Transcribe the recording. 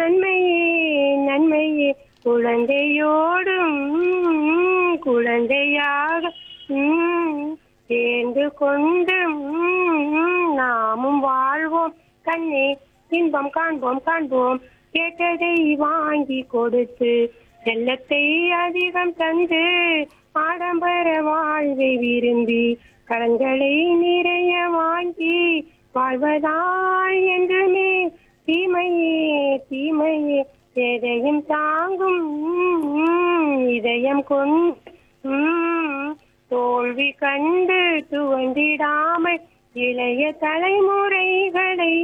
நன்மையே நன்மையே குழந்தையோடும் குழந்தையாக ம், சேர்ந்து கொண்டு ம், நாமும் வாழ்வோம் கண்ணே இன்பம் காண்போம் காண்போம் கேட்டதை வாங்கி கொடுத்து செல்லத்தை அதிகம் தந்து ஆடம்பர வாழ்வை விரும்பி கடன்களை நிறைய வாங்கி வாழ்வதால் என்றுமே தீமையே தீமையே எதையும் தாங்கும் ம், இதயம் கொண்டு ம், தோல்வி கண்டு துவண்டிடாமல் இளைய தலைமுறைகளை